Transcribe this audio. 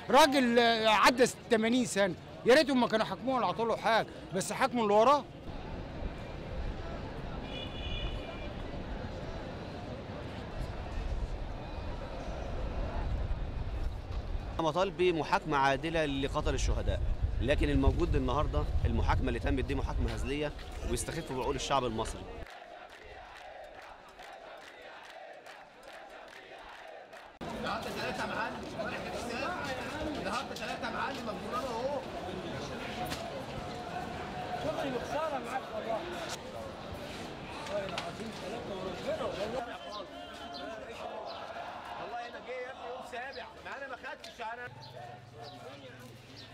راجل آه، عدى 80 سنه يا ريتهم ما كانوا حكموه ولا عطوا له حاجه بس حكموا اللي وراه مطالبي محاكمة عادلة لقتل الشهداء لكن الموجود النهارده المحاكمة اللي تمت دي محاكمة هزلية ويستخف بعقول الشعب المصري النهارده ثلاثة معلم النهارده ثلاثة معلم مجنون اهو والله انا جاي يا ابني يوم سابع ما انا ما خدتش انا